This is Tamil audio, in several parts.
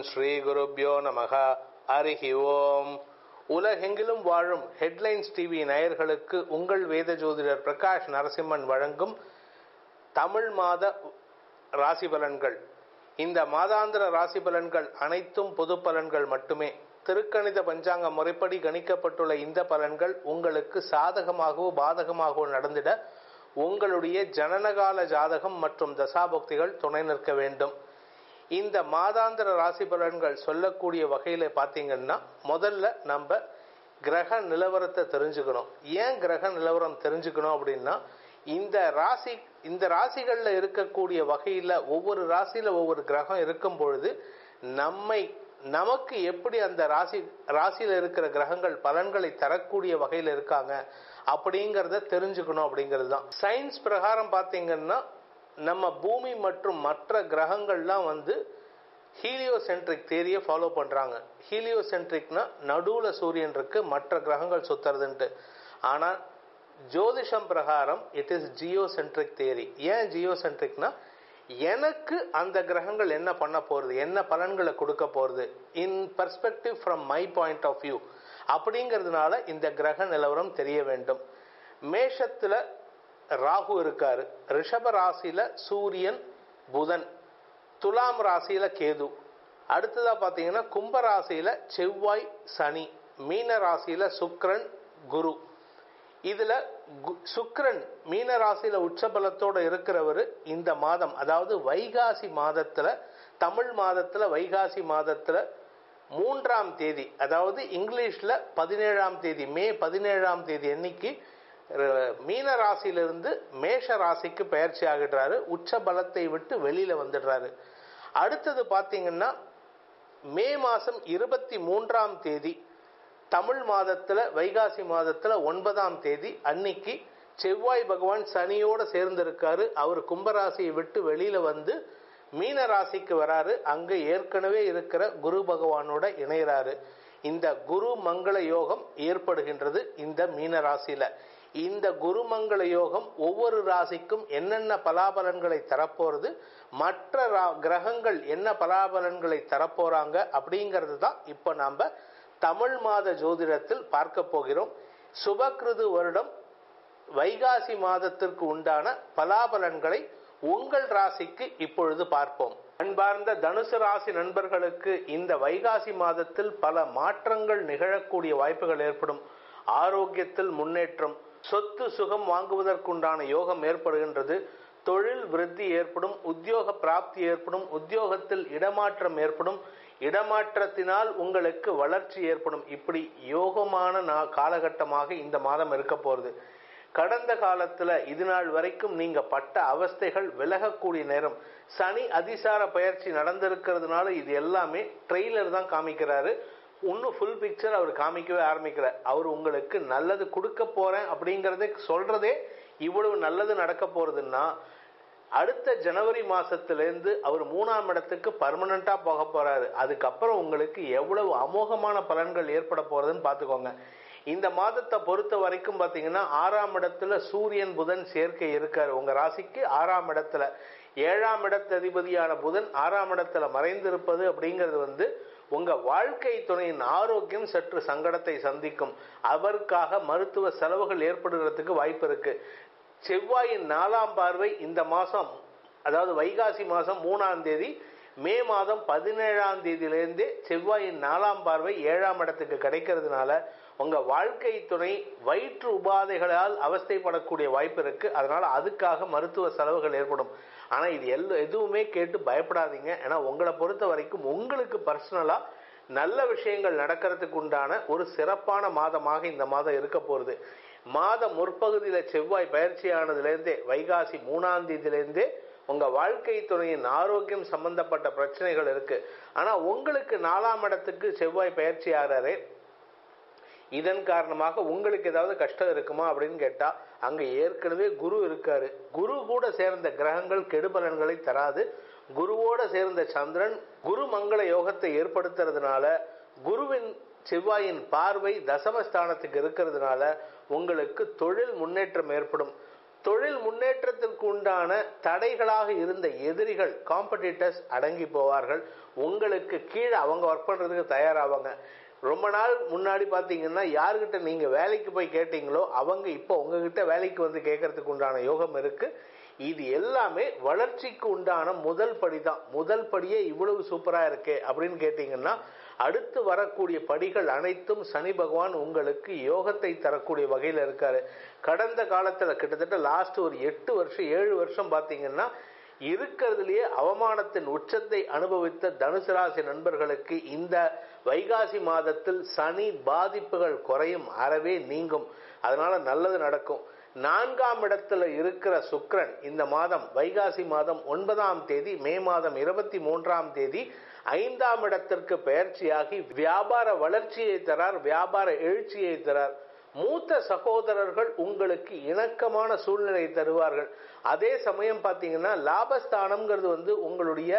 ஸ்ரீ குருப்யோ நமக ஹரிஹி ஓம் உலகெங்கிலும் வாழும் ஹெட்லைன்ஸ் டிவி நேயர்களுக்கு உங்கள் வேத ஜோதிடர் பிரகாஷ் நரசிம்மன் வழங்கும் தமிழ் மாத ராசி பலன்கள் இந்த மாதாந்திர ராசி பலன்கள் அனைத்தும் பொது பலன்கள் மட்டுமே திருக்கணித பஞ்சாங்க முறைப்படி கணிக்கப்பட்டுள்ள இந்த பலன்கள் உங்களுக்கு சாதகமாகவோ பாதகமாகவோ நடந்திட உங்களுடைய ஜனனகால ஜாதகம் மற்றும் தசாபக்திகள் துணை நிற்க வேண்டும் இந்த மாதாந்திர ராசி பலன்கள் சொல்லக்கூடிய வகையில் பார்த்தீங்கன்னா முதல்ல நம்ம கிரக நிலவரத்தை தெரிஞ்சுக்கணும் ஏன் கிரக நிலவரம் தெரிஞ்சுக்கணும் அப்படின்னா இந்த ராசி இந்த ராசிகளில் இருக்கக்கூடிய வகையில் ஒவ்வொரு ராசியில் ஒவ்வொரு கிரகம் இருக்கும் பொழுது நம்மை நமக்கு எப்படி அந்த ராசி ராசியில் இருக்கிற கிரகங்கள் பலன்களை தரக்கூடிய வகையில் இருக்காங்க அப்படிங்கிறத தெரிஞ்சுக்கணும் அப்படிங்கிறது தான் சயின்ஸ் பிரகாரம் பார்த்தீங்கன்னா நம்ம பூமி மற்றும் மற்ற கிரகங்கள்லாம் வந்து ஹீலியோசென்ட்ரிக் தேரியை ஃபாலோ பண்ணுறாங்க ஹீலியோசென்ட்ரிக்னா நடுவில் சூரியன் இருக்கு மற்ற கிரகங்கள் சுத்துறதுன்ட்டு ஆனால் ஜோதிஷம் பிரகாரம் இட் இஸ் ஜியோசென்ட்ரிக் தேரி ஏன் ஜியோசென்ட்ரிக்னா எனக்கு அந்த கிரகங்கள் என்ன பண்ண போகிறது என்ன பலன்களை கொடுக்க போகிறது in perspective from my point of view அப்படிங்கிறதுனால இந்த கிரக நிலவரம் தெரிய வேண்டும் மேஷத்தில் ராகு இருக்காரு ரிஷப ராசியில் சூரியன் புதன் துலாம் ராசியில் கேது அடுத்ததாக பார்த்தீங்கன்னா கும்ப ராசியில் செவ்வாய் சனி மீன ராசியில் சுக்ரன் குரு இதில் சுக்ரன் மீன ராசியில் உச்சபலத்தோடு இருக்கிறவர் இந்த மாதம் அதாவது வைகாசி மாதத்தில் தமிழ் மாதத்தில் வைகாசி மாதத்தில் மூன்றாம் தேதி அதாவது இங்கிலீஷில் பதினேழாம் தேதி மே பதினேழாம் தேதி அன்னைக்கு மீன ராசியிலிருந்து மேஷ ராசிக்கு பயிற்சி ஆகிடுறாரு உச்ச பலத்தை விட்டு வெளியில வந்துடுறாரு அடுத்தது பார்த்தீங்கன்னா மே மாதம் இருபத்தி மூன்றாம் தேதி தமிழ் மாதத்தில் வைகாசி மாதத்தில் ஒன்பதாம் தேதி அன்னைக்கு செவ்வாய் பகவான் சனியோடு சேர்ந்திருக்காரு அவர் கும்பராசியை விட்டு வெளியில வந்து மீன ராசிக்கு வராரு அங்க ஏற்கனவே இருக்கிற குரு பகவானோட இணைகிறாரு இந்த குரு மங்கள யோகம் ஏற்படுகின்றது இந்த மீன ராசியில இந்த குருமங்கள யோகம் ஒவ்வொரு ராசிக்கும் என்னென்ன பலாபலன்களை தரப்போறது மற்ற கிரகங்கள் என்ன பலாபலன்களை தரப்போறாங்க அப்படிங்கிறது தான் இப்போ நாம் தமிழ் மாத ஜோதிடத்தில் பார்க்க போகிறோம் சுபகிருது வருடம் வைகாசி மாதத்திற்கு உண்டான பலாபலன்களை உங்கள் ராசிக்கு இப்பொழுது பார்ப்போம் அன்பார்ந்த தனுசு ராசி நண்பர்களுக்கு இந்த வைகாசி மாதத்தில் பல மாற்றங்கள் நிகழக்கூடிய வாய்ப்புகள் ஏற்படும் ஆரோக்கியத்தில் முன்னேற்றம் சொத்து சுகம் வாங்குவதற்குண்டான யோகம் ஏற்படுகின்றது தொழில் விருத்தி ஏற்படும் உத்தியோக பிராப்தி ஏற்படும் உத்தியோகத்தில் இடமாற்றம் ஏற்படும் இடமாற்றத்தினால் உங்களுக்கு வளர்ச்சி ஏற்படும் இப்படி யோகமான காலகட்டமாக இந்த மாதம் இருக்க போகிறது கடந்த காலத்தில் இது நாள் வரைக்கும் நீங்க பட்ட அவஸ்தைகள் விலகக்கூடிய நேரம் சனி அதிசார பயிற்சி நடந்திருக்கிறதுனால இது எல்லாமே ட்ரெய்லர் தான் காமிக்கிறாரு இன்னும் ஃபுல் பிக்சர் அவர் காமிக்கவே ஆரம்பிக்கிறார் அவர் உங்களுக்கு நல்லது கொடுக்க போறேன் அப்படிங்கிறதே சொல்றதே இவ்வளவு நல்லது நடக்க போறதுன்னா அடுத்த ஜனவரி மாசத்திலேருந்து அவர் மூணாம் இடத்துக்கு பர்மனண்டா போக போறாரு அதுக்கப்புறம் உங்களுக்கு எவ்வளவு அமோகமான பலன்கள் ஏற்பட போறதுன்னு பார்த்துக்கோங்க இந்த மாதத்தை பொறுத்த வரைக்கும் பார்த்தீங்கன்னா ஆறாம் இடத்துல சூரியன் புதன் சேர்க்கை இருக்காரு உங்க ராசிக்கு ஆறாம் இடத்துல ஏழாம் இடத்து அதிபதியான புதன் ஆறாம் இடத்துல மறைந்திருப்பது அப்படிங்கிறது வந்து உங்க வாழ்க்கை துணையின் ஆரோக்கியம் சற்று சங்கடத்தை சந்திக்கும் அவருக்காக மருத்துவ செலவுகள் ஏற்படுகிறதுக்கு வாய்ப்பு இருக்கு செவ்வாயின் நாலாம் பார்வை இந்த மாதம் அதாவது வைகாசி மாதம் மூணாம் தேதி மே மாதம் பதினேழாம் தேதியிலேருந்தே செவ்வாயின் நாலாம் பார்வை ஏழாம் இடத்துக்கு கிடைக்கிறதுனால உங்க வாழ்க்கை துணை வயிற்று உபாதைகளால் அவஸ்தைப்படக்கூடிய வாய்ப்பு இருக்கு அதனால அதுக்காக மருத்துவ செலவுகள் ஏற்படும் ஆனா இது எல்ல எதுவுமே கேட்டு பயப்படாதீங்க ஏன்னா உங்களை பொறுத்த வரைக்கும் உங்களுக்கு பர்சனலா நல்ல விஷயங்கள் நடக்கிறதுக்கு உண்டான ஒரு சிறப்பான மாதமாக இந்த மாதம் இருக்க போகுது மாத முற்பகுதியில செவ்வாய் பயிற்சியானதுலேருந்தே வைகாசி மூணாம் தேதியிலேருந்தே உங்க வாழ்க்கை துணையின் ஆரோக்கியம் சம்பந்தப்பட்ட பிரச்சனைகள் இருக்கு ஆனா உங்களுக்கு நாலாம் இடத்துக்கு செவ்வாய் பயிற்சி ஆறாரு இதன் காரணமாக உங்களுக்கு ஏதாவது கஷ்டம் இருக்குமா அப்படின்னு கேட்டா அங்க ஏற்கனவே குரு இருக்காரு குரு கூட சேர்ந்த கிரகங்கள் கெடுபலன்களை தராது குருவோட சேர்ந்த சந்திரன் குரு மங்கள யோகத்தை ஏற்படுத்துறதுனால குருவின் செவ்வாயின் பார்வை தசமஸ்தானத்துக்கு இருக்கிறதுனால உங்களுக்கு தொழில் முன்னேற்றம் ஏற்படும் தொழில் முன்னேற்றத்திற்கு உண்டான தடைகளாக இருந்த எதிரிகள் காம்படிட்டர்ஸ் அடங்கி போவார்கள் உங்களுக்கு கீழே அவங்க ஒர்க் பண்றதுக்கு தயாராவாங்க ரொம்ப நாள் முன்னாடி பார்த்தீங்கன்னா யாருக்கிட்ட நீங்க வேலைக்கு போய் கேட்டீங்களோ அவங்க இப்போ உங்ககிட்ட வேலைக்கு வந்து கேட்கறதுக்கு உண்டான யோகம் இருக்கு இது எல்லாமே வளர்ச்சிக்கு உண்டான முதல் படி தான் முதல் படியே இவ்வளவு சூப்பரா இருக்கே அப்படின்னு கேட்டீங்கன்னா அடுத்து வரக்கூடிய படிகள் அனைத்தும் சனி பகவான் உங்களுக்கு யோகத்தை தரக்கூடிய வகையில் இருக்காரு கடந்த காலத்துல கிட்டத்தட்ட லாஸ்ட் ஒரு எட்டு வருஷம் ஏழு வருஷம் பார்த்தீங்கன்னா இருக்கிறதுலயே அவமானத்தின் உச்சத்தை அனுபவித்த தனுசு ராசி நண்பர்களுக்கு இந்த வைகாசி மாதத்தில் சனி பாதிப்புகள் குறையும் அறவே நீங்கும் அதனால நல்லது நடக்கும் நான்காம் இடத்துல இருக்கிற சுக்கிரன் இந்த மாதம் வைகாசி மாதம் ஒன்பதாம் தேதி மே மாதம் இருபத்தி மூன்றாம் தேதி ஐந்தாம் இடத்திற்கு பயிற்சியாகி வியாபார வளர்ச்சியை தரார் வியாபார எழுச்சியை தரார் மூத்த சகோதரர்கள் உங்களுக்கு இணக்கமான சூழ்நிலை தருவார்கள் அதே சமயம் பார்த்தீங்கன்னா லாபஸ்தானம்ங்கிறது வந்து உங்களுடைய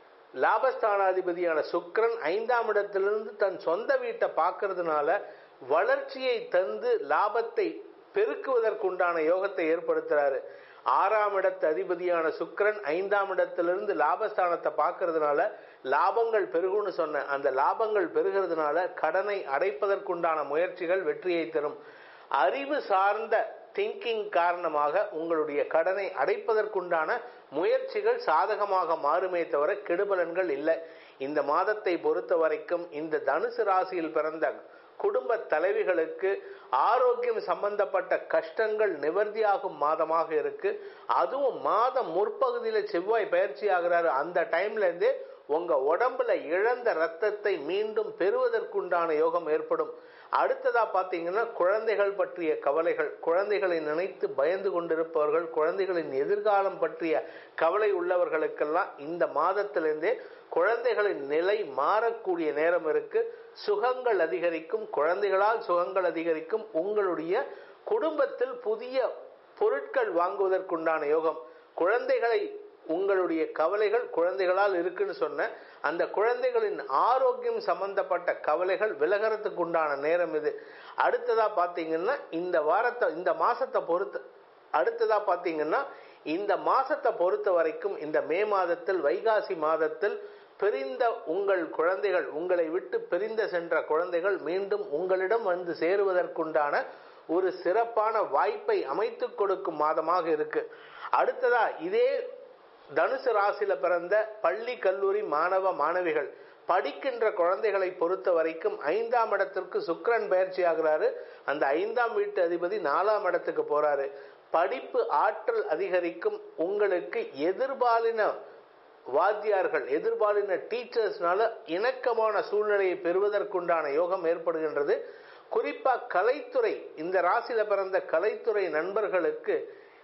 லாபஸ்தானாதிபதியான சுக்கிரன் ஐந்தாம் இடத்திலிருந்து தன் சொந்த வீட்டை பார்க்கறதுனால வளர்ச்சியை தந்து லாபத்தை பெருக்குவதற்குண்டான யோகத்தை ஏற்படுத்துறாரு ஆறாம் இடத்து அதிபதியான சுக்கிரன் ஐந்தாம் இடத்திலிருந்து லாபஸ்தானத்தை பார்க்கறதுனால லாபங்கள் பெருகும்னு சொன்னேன் அந்த லாபங்கள் பெருகிறதுனால கடனை அடைப்பதற்குண்டான முயற்சிகள் வெற்றியை தரும் அறிவு சார்ந்த திங்கிங் காரணமாக உங்களுடைய கடனை அடைப்பதற்குண்டான முயற்சிகள் சாதகமாக மாறுமே தவிர கெடுபலன்கள் இல்லை இந்த மாதத்தை பொறுத்த வரைக்கும் இந்த தனுசு ராசியில் பிறந்த குடும்ப தலைவிகளுக்கு ஆரோக்கியம் சம்பந்தப்பட்ட கஷ்டங்கள் நிவர்த்தியாகும் மாதமாக இருக்கு அதுவும் மாதம் முற்பகுதியில செவ்வாய் பயிற்சி ஆகிறாரு அந்த டைம்ல இருந்தே உங்க உடம்புல இழந்த ரத்தத்தை மீண்டும் பெறுவதற்குண்டான யோகம் ஏற்படும் அடுத்ததா பாத்தீங்கன்னா குழந்தைகள் பற்றிய கவலைகள் குழந்தைகளை நினைத்து பயந்து கொண்டிருப்பவர்கள் குழந்தைகளின் எதிர்காலம் பற்றிய கவலை உள்ளவர்களுக்கெல்லாம் இந்த மாதத்திலிருந்தே குழந்தைகளின் நிலை மாறக்கூடிய நேரம் இருக்கு சுகங்கள் அதிகரிக்கும் குழந்தைகளால் சுகங்கள் அதிகரிக்கும் உங்களுடைய குடும்பத்தில் புதிய பொருட்கள் வாங்குவதற்குண்டான யோகம் குழந்தைகளை உங்களுடைய கவலைகள் குழந்தைகளால் இருக்குன்னு சொன்ன அந்த குழந்தைகளின் ஆரோக்கியம் சம்பந்தப்பட்ட கவலைகள் விலகிறதுக்கு உண்டான நேரம் இது அடுத்ததா பாத்தீங்கன்னா இந்த வாரத்தை இந்த மாசத்தை பொறுத்து அடுத்ததா பாத்தீங்கன்னா இந்த மாசத்தை பொறுத்த வரைக்கும் இந்த மே மாதத்தில் வைகாசி மாதத்தில் பிரிந்த உங்கள் குழந்தைகள் உங்களை விட்டு பிரிந்த சென்ற குழந்தைகள் மீண்டும் உங்களிடம் வந்து சேருவதற்குண்டான ஒரு சிறப்பான வாய்ப்பை அமைத்து கொடுக்கும் மாதமாக இருக்கு அடுத்ததா இதே தனுசு ராசியில பிறந்த பள்ளி கல்லூரி மாணவ மாணவிகள் படிக்கின்ற குழந்தைகளை பொறுத்த வரைக்கும் ஐந்தாம் இடத்திற்கு சுக்கிரன் பயிற்சி ஆகிறாரு அந்த ஐந்தாம் வீட்டு அதிபதி நாலாம் இடத்துக்கு போறாரு படிப்பு ஆற்றல் அதிகரிக்கும் உங்களுக்கு எதிர்பாலின வாத்தியார்கள் எதிர்பாலின டீச்சர்ஸ்னால இணக்கமான சூழ்நிலையை பெறுவதற்குண்டான யோகம் ஏற்படுகின்றது குறிப்பா கலைத்துறை இந்த ராசியில பிறந்த கலைத்துறை நண்பர்களுக்கு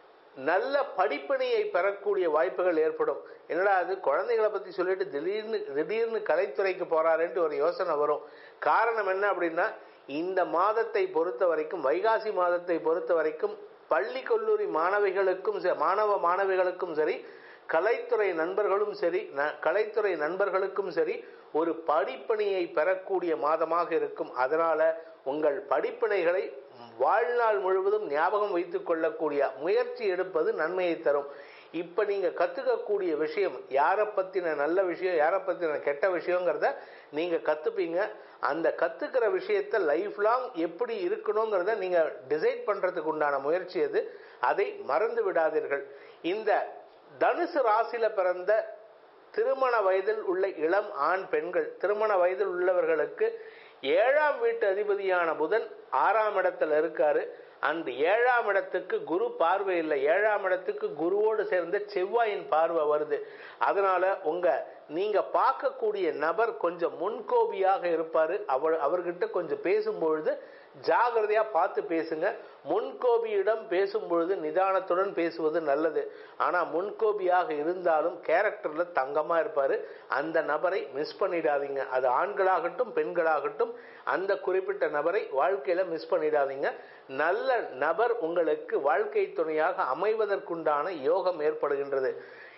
நல்ல படிப்பினையை பெறக்கூடிய வாய்ப்புகள் ஏற்படும் என்னடா அது குழந்தைகளை பத்தி சொல்லிட்டு திடீர்னு திடீர்னு கலைத்துறைக்கு போறாருன்ட்டு ஒரு யோசனை வரும் காரணம் என்ன அப்படின்னா இந்த மாதத்தை பொறுத்த வரைக்கும் வைகாசி மாதத்தை பொறுத்த வரைக்கும் பள்ளி கல்லூரி மாணவிகளுக்கும் சரி மாணவ மாணவிகளுக்கும் சரி கலைத்துறை நண்பர்களும் சரி ந- கலைத்துறை நண்பர்களுக்கும் சரி ஒரு படிப்பணியை பெறக்கூடிய மாதமாக இருக்கும் அதனால உங்கள் படிப்பினைகளை வாழ்நாள் முழுவதும் ஞாபகம் வைத்துக் கொள்ளக்கூடிய முயற்சி எடுப்பது நன்மையை தரும் இப்ப நீங்க கத்துக்கக்கூடிய விஷயம் யாரை பத்தின நல்ல விஷயம் யாரை பத்தின கெட்ட விஷயங்கிறத நீங்க கத்துப்பீங்க அந்த கத்துக்கிற விஷயத்த லைஃப் லாங் எப்படி இருக்கணுங்கிறத நீங்க டிசைட் பண்றதுக்கு உண்டான முயற்சி அது அதை மறந்து விடாதீர்கள் இந்த தனுசு ராசியில பிறந்த திருமண வயதில் உள்ள இளம் ஆண் பெண்கள் திருமண வயதில் உள்ளவர்களுக்கு ஏழாம் வீட்டு அதிபதியான புதன் ஆறாம் இடத்துல இருக்காரு அந்த ஏழாம் இடத்துக்கு குரு பார்வை இல்லை ஏழாம் இடத்துக்கு குருவோடு சேர்ந்த செவ்வாயின் பார்வை வருது அதனால உங்க நீங்க பார்க்கக்கூடிய நபர் கொஞ்சம் முன்கோபியாக இருப்பாரு அவர் அவர்கிட்ட கொஞ்சம் பேசும்பொழுது ஜாகிரதையா பார்த்து பேசுங்க முன்கோபியிடம் பேசும்பொழுது நிதானத்துடன் பேசுவது நல்லது ஆனா முன்கோபியாக இருந்தாலும் கேரக்டர்ல தங்கமா இருப்பாரு அந்த நபரை மிஸ் பண்ணிடாதீங்க அது ஆண்களாகட்டும் பெண்களாகட்டும் அந்த குறிப்பிட்ட நபரை வாழ்க்கையில மிஸ் பண்ணிடாதீங்க நல்ல நபர் உங்களுக்கு வாழ்க்கை துணையாக அமைவதற்குண்டான யோகம் ஏற்படுகின்றது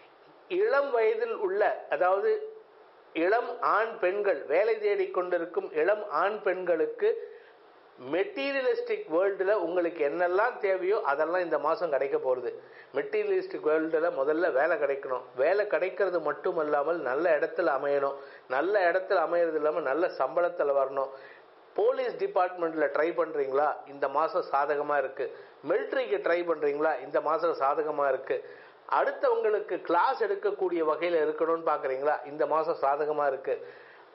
இளம் வயதில் உள்ள அதாவது இளம் ஆண் பெண்கள் வேலை தேடிக் கொண்டிருக்கும் இளம் ஆண் பெண்களுக்கு மெட்டீரியலிஸ்டிக் வேர்ல்டில் உங்களுக்கு என்னெல்லாம் தேவையோ அதெல்லாம் இந்த மாதம் கிடைக்க போகிறது மெட்டீரியலிஸ்டிக் வேர்ல்டில் முதல்ல வேலை கிடைக்கணும் வேலை கிடைக்கிறது மட்டும் இல்லாமல் நல்ல இடத்துல அமையணும் நல்ல இடத்துல அமையிறது இல்லாமல் நல்ல சம்பளத்தில் வரணும் போலீஸ் டிபார்ட்மெண்ட்டில் ட்ரை பண்ணுறீங்களா இந்த மாதம் சாதகமாக இருக்குது மிலிட்ரிக்கு ட்ரை பண்ணுறீங்களா இந்த மாதம் சாதகமாக இருக்குது அடுத்தவங்களுக்கு கிளாஸ் எடுக்கக்கூடிய வகையில் இருக்கணும்னு பார்க்குறீங்களா இந்த மாதம் சாதகமாக இருக்குது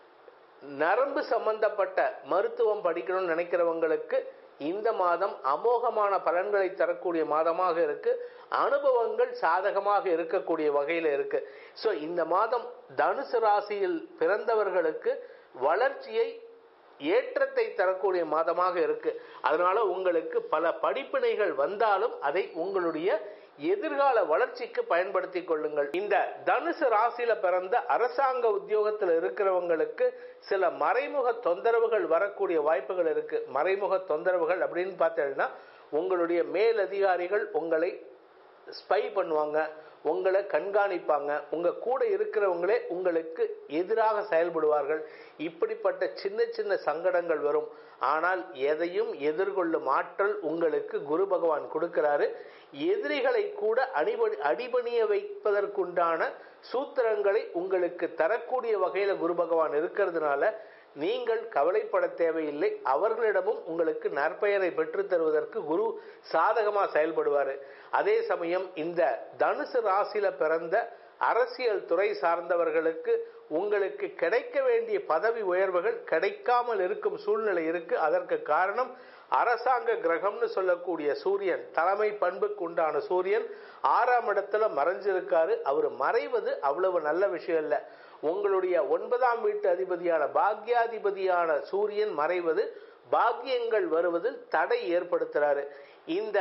நரம்பு சம்பந்தப்பட்ட மருத்துவம் படிக்கணும்னு நினைக்கிறவங்களுக்கு இந்த மாதம் அமோகமான பலன்களை தரக்கூடிய மாதமாக இருக்கு அனுபவங்கள் சாதகமாக இருக்கக்கூடிய வகையில் இருக்கு ஸோ இந்த மாதம் தனுசு ராசியில் பிறந்தவர்களுக்கு வளர்ச்சியை ஏற்றத்தை தரக்கூடிய மாதமாக இருக்கு அதனால உங்களுக்கு பல படிப்பினைகள் வந்தாலும் அதை உங்களுடைய எதிர்கால வளர்ச்சிக்கு பயன்படுத்திக் கொள்ளுங்கள் இந்த தனுசு ராசியில பிறந்த அரசாங்க உத்தியோகத்தில் இருக்கிறவங்களுக்கு சில மறைமுக தொந்தரவுகள் வரக்கூடிய வாய்ப்புகள் இருக்கு மறைமுக தொந்தரவுகள் அப்படின்னு பார்த்தீங்கன்னா உங்களுடைய மேலதிகாரிகள் உங்களை ஸ்பை பண்ணுவாங்க உங்களை கண்காணிப்பாங்க உங்க கூட இருக்கிறவங்களே உங்களுக்கு எதிராக செயல்படுவார்கள் இப்படிப்பட்ட சின்ன சின்ன சங்கடங்கள் வரும் ஆனால் எதையும் எதிர்கொள்ளும் ஆற்றல் உங்களுக்கு குரு பகவான் கொடுக்கிறாரு எதிரிகளை கூட அடிபணி அடிபணிய வைப்பதற்குண்டான சூத்திரங்களை உங்களுக்கு தரக்கூடிய வகையில குரு பகவான் இருக்கிறதுனால நீங்கள் கவலைப்பட தேவையில்லை அவர்களிடமும் உங்களுக்கு நற்பெயரை பெற்று தருவதற்கு குரு சாதகமா செயல்படுவார் அதே சமயம் இந்த தனுசு ராசியில பிறந்த அரசியல் துறை சார்ந்தவர்களுக்கு உங்களுக்கு கிடைக்க வேண்டிய பதவி உயர்வுகள் கிடைக்காமல் இருக்கும் சூழ்நிலை இருக்கு அதற்கு காரணம் அரசாங்க கிரகம்னு சொல்லக்கூடிய சூரியன் தலைமை பண்புக்கு உண்டான சூரியன் ஆறாம் இடத்துல மறைஞ்சிருக்காரு அவர் மறைவது அவ்வளவு நல்ல விஷயம் இல்லை உங்களுடைய ஒன்பதாம் வீட்டு அதிபதியான பாக்யாதிபதியான சூரியன் மறைவது பாக்கியங்கள் வருவதில் தடை ஏற்படுத்துறாரு இந்த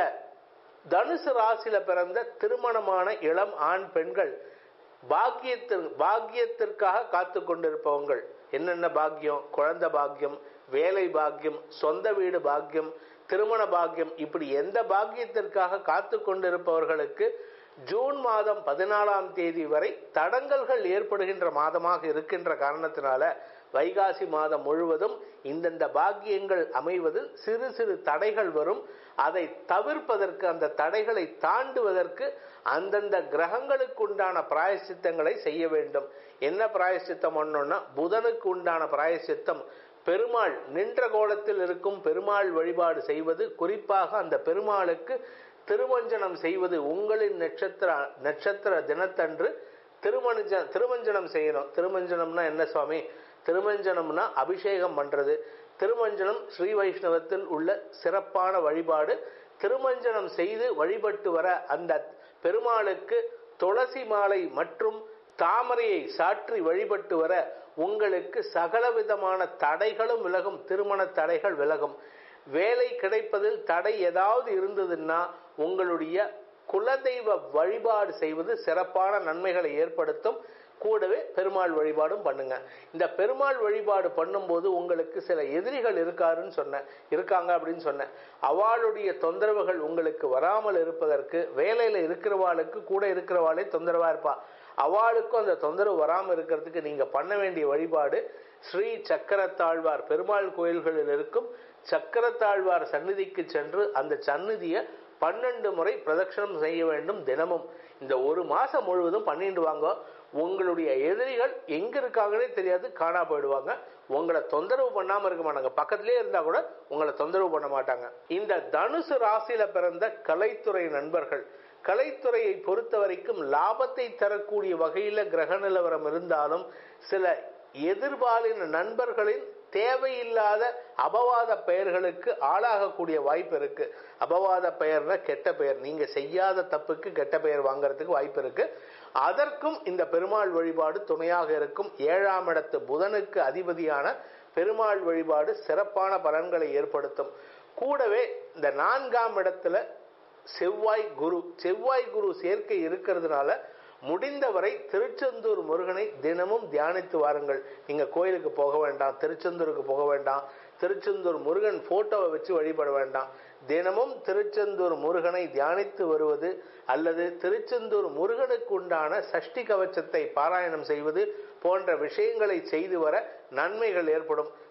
தனுசு ராசியில பிறந்த திருமணமான இளம் ஆண் பெண்கள் பாக்கியத்திற்கு பாக்கியத்திற்காக காத்து கொண்டிருப்பவங்கள் என்னென்ன பாக்கியம் குழந்தை பாக்கியம் வேலை பாக்கியம் சொந்த வீடு பாக்கியம் திருமண பாக்கியம் இப்படி எந்த பாக்கியத்திற்காக காத்து கொண்டிருப்பவர்களுக்கு ஜூன் மாதம் பதினாலாம் தேதி வரை தடங்கல்கள் ஏற்படுகின்ற மாதமாக இருக்கின்ற காரணத்தினால வைகாசி மாதம் முழுவதும் இந்தந்த பாக்கியங்கள் அமைவதில் சிறு சிறு தடைகள் வரும் அதை தவிர்ப்பதற்கு அந்த தடைகளை தாண்டுவதற்கு அந்தந்த கிரகங்களுக்கு உண்டான பிராயசித்தங்களை செய்ய வேண்டும் என்ன பிராயசித்தம் பண்ணோம்னா புதனுக்கு உண்டான பிராயசித்தம் பெருமாள் நின்ற கோலத்தில் இருக்கும் பெருமாள் வழிபாடு செய்வது குறிப்பாக அந்த பெருமாளுக்கு திருமஞ்சனம் செய்வது உங்களின் நட்சத்திர நட்சத்திர தினத்தன்று திருமஞ்ச திருமஞ்சனம் செய்யணும் திருமஞ்சனம்னா என்ன சுவாமி திருமஞ்சனம்னா அபிஷேகம் பண்றது திருமஞ்சனம் ஸ்ரீ வைஷ்ணவத்தில் உள்ள சிறப்பான வழிபாடு திருமஞ்சனம் செய்து வழிபட்டு வர அந்த பெருமாளுக்கு துளசி மாலை மற்றும் தாமரையை சாற்றி வழிபட்டு வர உங்களுக்கு சகலவிதமான தடைகளும் விலகும் திருமண தடைகள் விலகும் வேலை கிடைப்பதில் தடை ஏதாவது இருந்ததுன்னா உங்களுடைய குலதெய்வ வழிபாடு செய்வது சிறப்பான நன்மைகளை ஏற்படுத்தும் கூடவே பெருமாள் வழிபாடும் பண்ணுங்க இந்த பெருமாள் வழிபாடு பண்ணும்போது உங்களுக்கு சில எதிரிகள் இருக்காருன்னு சொன்னேன் இருக்காங்க அப்படின்னு சொன்னேன் அவளுடைய தொந்தரவுகள் உங்களுக்கு வராமல் இருப்பதற்கு வேலையில இருக்கிறவாளுக்கு கூட இருக்கிறவாளே தொந்தரவா இருப்பா அவளுக்கும் அந்த தொந்தரவு வராமல் இருக்கிறதுக்கு நீங்க பண்ண வேண்டிய வழிபாடு ஸ்ரீ சக்கரத்தாழ்வார் பெருமாள் கோயில்களில் இருக்கும் சக்கரத்தாழ்வார் சந்நிதிக்கு சென்று அந்த சந்நிதியை பன்னெண்டு முறை பிரதட்சணம் செய்ய வேண்டும் தினமும் இந்த ஒரு மாசம் முழுவதும் பண்ணிட்டு வாங்க உங்களுடைய எதிரிகள் எங்க இருக்காங்கன்னே தெரியாது காணா போயிடுவாங்க உங்களை தொந்தரவு பண்ணாம இருக்க மாட்டாங்க பக்கத்திலே இருந்தா கூட உங்களை தொந்தரவு பண்ண மாட்டாங்க இந்த தனுசு ராசியில பிறந்த கலைத்துறை நண்பர்கள் கலைத்துறையை பொறுத்த வரைக்கும் லாபத்தை தரக்கூடிய வகையில கிரக நிலவரம் இருந்தாலும் சில எதிர்பாலின நண்பர்களின் தேவையில்லாத அபவாத பெயர்களுக்கு ஆளாகக்கூடிய வாய்ப்பு இருக்கு அபவாத பெயர்னா கெட்ட பெயர் நீங்க செய்யாத தப்புக்கு கெட்ட பெயர் வாங்குறதுக்கு வாய்ப்பு இருக்கு அதற்கும் இந்த பெருமாள் வழிபாடு துணையாக இருக்கும் ஏழாம் இடத்து புதனுக்கு அதிபதியான பெருமாள் வழிபாடு சிறப்பான பலன்களை ஏற்படுத்தும் கூடவே இந்த நான்காம் இடத்துல செவ்வாய் குரு செவ்வாய் குரு சேர்க்கை இருக்கிறதுனால முடிந்தவரை திருச்செந்தூர் முருகனை தினமும் தியானித்து வாருங்கள் நீங்க கோயிலுக்கு போக வேண்டாம் திருச்செந்தூருக்கு போக வேண்டாம் திருச்செந்தூர் முருகன் போட்டோவை வச்சு வழிபட வேண்டாம் தினமும் திருச்செந்தூர் முருகனை தியானித்து வருவது அல்லது திருச்செந்தூர் முருகனுக்கு உண்டான சஷ்டி கவச்சத்தை பாராயணம் செய்வது போன்ற விஷயங்களை செய்து வர நன்மைகள் ஏற்படும்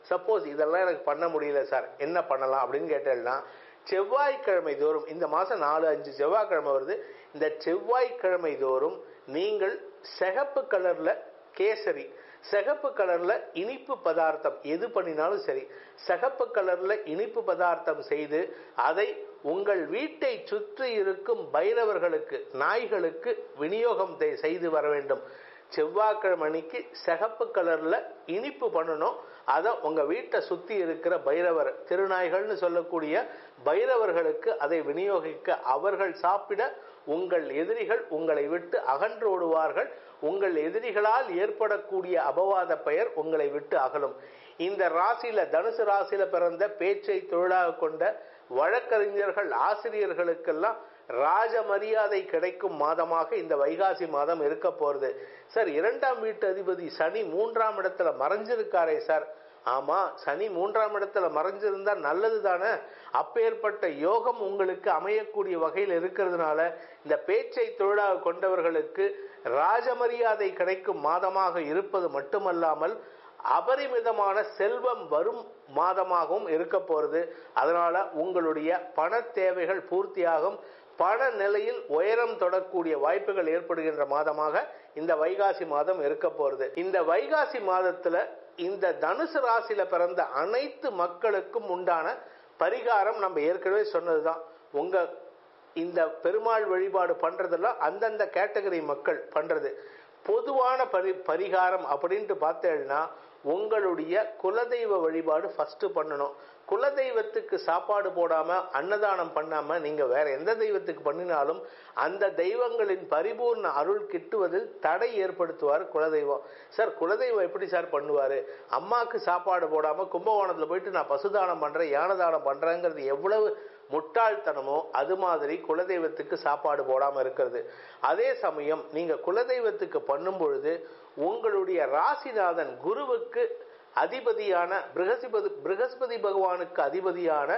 சப்போஸ் இதெல்லாம் எனக்கு பண்ண முடியல சார் என்ன பண்ணலாம் அப்படின்னு கேட்டேன்னா செவ்வாய்க்கிழமை தோறும் இந்த மாதம் நாலு அஞ்சு செவ்வாய்க்கிழமை வருது இந்த செவ்வாய்க்கிழமை தோறும் நீங்கள் சிகப்பு கலர்ல கேசரி சிகப்பு கலர்ல இனிப்பு பதார்த்தம் எது பண்ணினாலும் சரி சிகப்பு கலர்ல இனிப்பு பதார்த்தம் செய்து அதை உங்கள் வீட்டை சுற்றி இருக்கும் பைரவர்களுக்கு நாய்களுக்கு விநியோகம் தெ- செய்து வர வேண்டும் செவ்வாய்க்கிழமை அன்னைக்கு சிகப்பு கலர்ல இனிப்பு பண்ணணும் அதை உங்க வீட்டை சுத்தி இருக்கிற பைரவர் திருநாய்கள்னு சொல்லக்கூடிய பைரவர்களுக்கு அதை விநியோகிக்க அவர்கள் சாப்பிட உங்கள் எதிரிகள் உங்களை விட்டு அகன்று ஓடுவார்கள் உங்கள் எதிரிகளால் ஏற்படக்கூடிய அபவாத பெயர் உங்களை விட்டு அகலும் இந்த ராசியில தனுசு ராசியில பிறந்த பேச்சை தொழிலாக கொண்ட வழக்கறிஞர்கள் ஆசிரியர்களுக்கெல்லாம் ராஜ மரியாதை கிடைக்கும் மாதமாக இந்த வைகாசி மாதம் இருக்க போறது சார் இரண்டாம் வீட்டு அதிபதி சனி மூன்றாம் இடத்துல மறைஞ்சிருக்காரே சார் ஆமா சனி மூன்றாம் இடத்துல மறைஞ்சிருந்தா நல்லது தானே அப்பேற்பட்ட யோகம் உங்களுக்கு அமையக்கூடிய வகையில் இருக்கிறதுனால இந்த பேச்சை தொழிலாக கொண்டவர்களுக்கு ராஜமரியாதை கிடைக்கும் மாதமாக இருப்பது மட்டுமல்லாமல் அபரிமிதமான செல்வம் வரும் மாதமாகவும் இருக்க போறது அதனால உங்களுடைய பண தேவைகள் பூர்த்தியாகும் பண நிலையில் உயரம் தொடக்கூடிய வாய்ப்புகள் ஏற்படுகின்ற மாதமாக இந்த வைகாசி மாதம் இருக்க போறது இந்த வைகாசி மாதத்துல இந்த தனுசு ராசியில பிறந்த அனைத்து மக்களுக்கும் உண்டான பரிகாரம் நம்ம ஏற்கனவே சொன்னதுதான் உங்க இந்த பெருமாள் வழிபாடு பண்றதெல்லாம் அந்தந்த கேட்டகரி மக்கள் பண்றது பொதுவான பரி பரிகாரம் அப்படின்ட்டு பார்த்தேன்னா உங்களுடைய குலதெய்வ வழிபாடு ஃபர்ஸ்ட் பண்ணணும் குலதெய்வத்துக்கு சாப்பாடு போடாம அன்னதானம் பண்ணாம நீங்க வேற எந்த தெய்வத்துக்கு பண்ணினாலும் அந்த தெய்வங்களின் பரிபூர்ண அருள் கிட்டுவதில் தடை ஏற்படுத்துவார் குலதெய்வம் சார் குலதெய்வம் எப்படி சார் பண்ணுவாரு அம்மாக்கு சாப்பாடு போடாம கும்பகோணத்துல போயிட்டு நான் பசுதானம் பண்றேன் யானதானம் பண்றேங்கிறது எவ்வளவு முட்டாள்தனமோ அது மாதிரி குலதெய்வத்துக்கு சாப்பாடு போடாம இருக்கிறது அதே சமயம் நீங்க குலதெய்வத்துக்கு பண்ணும் பொழுது உங்களுடைய ராசிநாதன் குருவுக்கு அதிபதியான பிருகஸ்பதி பிருகஸ்பதி பகவானுக்கு அதிபதியான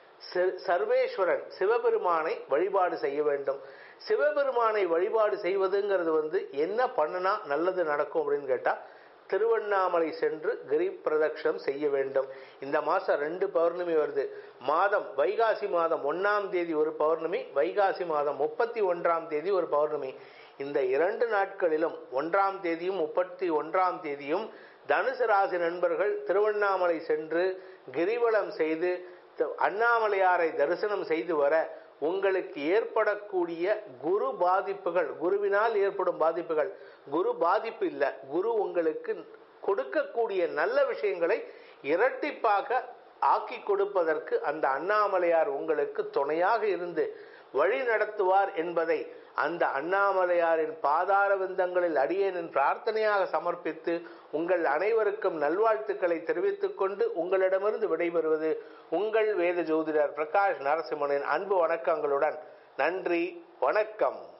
ச- சர்வேஸ்வரன் சிவபெருமானை வழிபாடு செய்ய வேண்டும் சிவபெருமானை வழிபாடு செய்வதுங்கிறது வந்து என்ன பண்ணுனா நல்லது நடக்கும் அப்படின்னு கேட்டா திருவண்ணாமலை சென்று கிரி பிரதட்சணம் செய்ய வேண்டும் இந்த மாசம் ரெண்டு பௌர்ணமி வருது மாதம் வைகாசி மாதம் ஒன்னாம் தேதி ஒரு பௌர்ணமி வைகாசி மாதம் முப்பத்தி ஒன்றாம் தேதி ஒரு பௌர்ணமி இந்த இரண்டு நாட்களிலும் ஒன்றாம் தேதியும் முப்பத்தி ஒன்றாம் தேதியும் தனுசு ராசி நண்பர்கள் திருவண்ணாமலை சென்று கிரிவலம் செய்து த- அண்ணாமலையாரை தரிசனம் செய்து வர உங்களுக்கு ஏற்படக்கூடிய குரு பாதிப்புகள் குருவினால் ஏற்படும் பாதிப்புகள் குரு பாதிப்பு இல்ல குரு உங்களுக்கு கொடுக்கக்கூடிய நல்ல விஷயங்களை இரட்டிப்பாக ஆக்கி கொடுப்பதற்கு அந்த அண்ணாமலையார் உங்களுக்கு துணையாக இருந்து வழி நடத்துவார் என்பதை அந்த அண்ணாமலையாரின் பாதார விந்தங்களில் அடியேனின் பிரார்த்தனையாக சமர்ப்பித்து உங்கள் அனைவருக்கும் நல்வாழ்த்துக்களை தெரிவித்துக் கொண்டு உங்களிடமிருந்து விடைபெறுவது உங்கள் வேத ஜோதிடர் பிரகாஷ் நரசிம்மனின் அன்பு வணக்கங்களுடன் நன்றி வணக்கம்